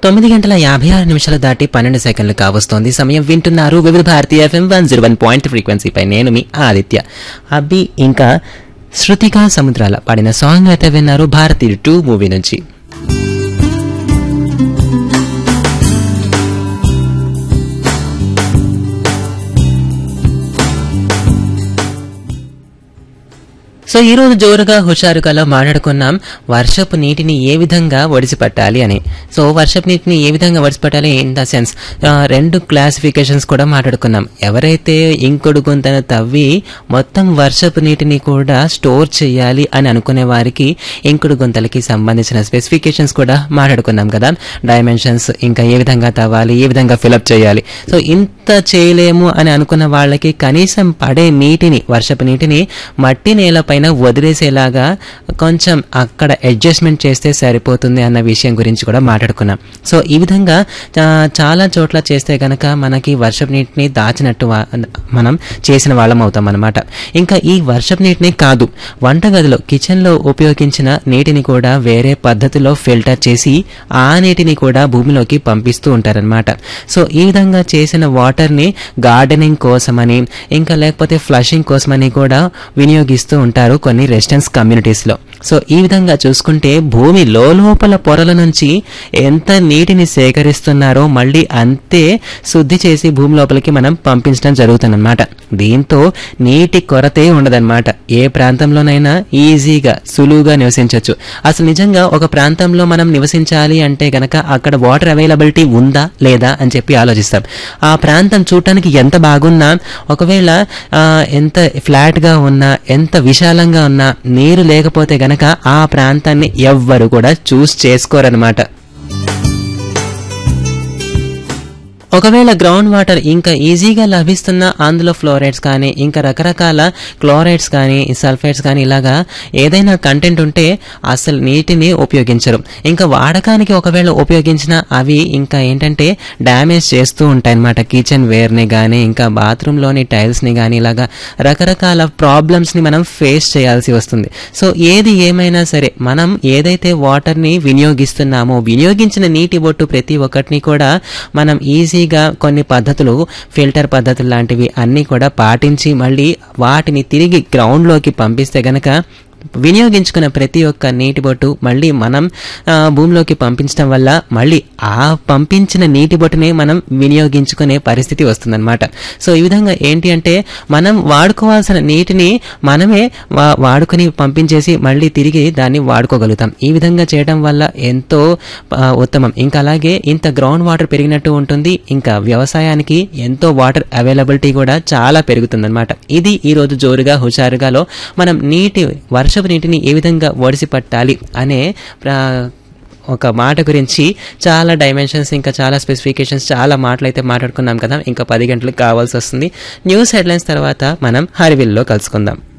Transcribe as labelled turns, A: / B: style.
A: తొమ్మిది గంటల యాభై ఆరు నిమిషాలు దాటి పన్నెండు సెకండ్లు కావస్తోంది సమయం వింటున్నారు Vividh Bharati FM one zero one point ఫ్రీక్వెన్సీపై నేను మీ ఆదిత్య అబ్బి ఇంకా శృతిక సముద్రాల పాడిన సాంగ్ అయితే విన్నారు భారతీ టూ మూవీ నుంచి సో ఈ రోజు జోరుగా హుషారుగాలో మాట్లాడుకున్నాం వర్షపు నీటిని ఏ విధంగా ఒడిసిపట్టాలి అని సో వర్షపు నీటిని ఏ విధంగా ఒడిసిపట్టాలి ఇన్ ద సెన్స్ రెండు క్లాసిఫికేషన్స్ కూడా మాట్లాడుకున్నాం ఎవరైతే ఇంకుడు గుంతను తవ్వి మొత్తం వర్షపు నీటిని కూడా స్టోర్ చేయాలి అని అనుకునే వారికి ఇంకుడు గుంతలకి సంబంధించిన స్పెసిఫికేషన్స్ కూడా మాట్లాడుకున్నాం కదా డైమెన్షన్స్ ఇంకా ఏ విధంగా తవ్వాలి ఏ విధంగా ఫిలప్ చేయాలి సో ఇంత చేయలేము అని అనుకున్న వాళ్ళకి కనీసం పడే నీటిని వర్షపు నీటిని మట్టి నేలపైన వదిలేసేలాగా కొంచెం అక్కడ అడ్జస్ట్మెంట్ చేస్తే సరిపోతుంది అన్న విషయం గురించి కూడా మాట్లాడుకున్నాం సో ఈ విధంగా చా- చాలా చోట్ల చేస్తే గనక మనకి వర్షపు నీటిని దాచినట్టు వా- మనం చేసిన వాళ్ళం అవుతాం అనమాట ఇంకా ఈ వర్షపు నీటిని కాదు వంటగదిలో కిచెన్లో ఉపయోగించిన నీటిని కూడా వేరే పద్ధతిలో ఫిల్టర్ చేసి ఆ నీటిని కూడా భూమిలోకి పంపిస్తూ ఉంటారనమాట సో ఈ విధంగా చేసిన వాటర్ని గార్డెనింగ్ కోసమని ఇంకా లేకపోతే ఫ్లషింగ్ కోసమని కూడా వినియోగిస్తూ ఉంటారు కొన్ని రెసిడెన్స్ కమ్యూనిటీస్లో సో ఈ విధంగా చూసుకుంటే భూమి లోపల పొరల నుంచి ఎంత నీటిని సేకరిస్తున్నారో మళ్ళీ అంతే శుద్ధి చేసి భూమి లోపలికి మనం పంపించడం జరుగుతుందన్నమాట దీంతో నీటి కొరతే ఉండదన్నమాట ఏ ప్రాంతంలోనైనా ఈజీగా సులువుగా నివసించవచ్చు అసలు నిజంగా ఒక ప్రాంతంలో మనం నివసించాలి అంటే గనక అక్కడ వాటర్ అవైలబిలిటీ ఉందా లేదా అని చెప్పి ఆలోచిస్తాం ఆ ప్రాంతం చూడటానికి ఎంత బాగున్నా ఒకవేళ ఆ, ఎంత ఫ్లాట్గా ఉన్నా ఎంత విశాలంగా ఉన్నా నీరు లేకపోతే గనక ఆ ప్రాంతాన్ని ఎవ్వరు కూడా చూస్ చేసుకోరనమాట ఒకవేళ గ్రౌండ్ వాటర్ ఇంకా ఈజీగా లభిస్తున్న అందులో ఫ్లోరైడ్స్ కానీ ఇంకా రకరకాల క్లోరైడ్స్ కానీ సల్ఫైడ్స్ కానీ ఇలాగా ఏదైనా కంటెంట్ ఉంటే అసలు నీటిని ఉపయోగించరు ఇంకా వాడకానికి ఒకవేళ ఉపయోగించినా అవి ఇంకా ఏంటంటే డ్యామేజ్ చేస్తూ ఉంటాయన్నమాట కిచెన్ వేర్ని కానీ ఇంకా బాత్రూంలోని టైల్స్ని కానీ ఇలాగా రకరకాల ప్రాబ్లమ్స్ని మనం ఫేస్ చేయాల్సి వస్తుంది సో ఏది ఏమైనా సరే మనం ఏదైతే వాటర్ని వినియోగిస్తున్నామో వినియోగించిన నీటి బొట్టు ప్రతి ఒక్కటిని కూడా మనం ఈజీగా కొన్ని పద్ధతులు ఫిల్టర్ పద్ధతులు లాంటివి అన్నీ కూడా పాటించి మళ్ళీ వాటిని తిరిగి గ్రౌండ్లోకి పంపిస్తే గనక వినియోగించుకున్న ప్రతి ఒక్క నీటి బొట్టు మళ్ళీ మనం ఆ, భూమిలోకి పంపించడం వల్ల మళ్ళీ ఆ పంపించిన నీటి బొట్టునే మనం వినియోగించుకునే పరిస్థితి వస్తుందన్నమాట సో ఈ విధంగా ఏంటి అంటే మనం వాడుకోవాల్సిన నీటిని మనమే వా- వాడుకొని పంపించేసి మళ్ళీ తిరిగి దాన్ని వాడుకోగలుగుతాం ఈ విధంగా చేయడం వల్ల ఎంతో ఆ, ఉత్తమం ఇంకా అలాగే ఇంత గ్రౌండ్ వాటర్ పెరిగినట్టు ఉంటుంది ఇంకా వ్యవసాయానికి ఎంతో వాటర్ అవైలబిలిటీ కూడా చాలా పెరుగుతుందన్నమాట ఇది ఈ రోజు జోరుగా హుషారుగాలో మనం నీటి వర్షపు నీటిని ఏ విధంగా ఒడిసి పట్టాలి అనే ప్రా- ఒక మాట గురించి చాలా డైమెన్షన్స్ ఇంకా చాలా స్పెసిఫికేషన్స్ చాలా మాటలు అయితే మాట్లాడుకున్నాం కదా ఇంకా పది గంటలకు కావాల్సి వస్తుంది న్యూస్ హెడ్లైన్స్ తర్వాత మనం హరివిల్లో కలుసుకుందాం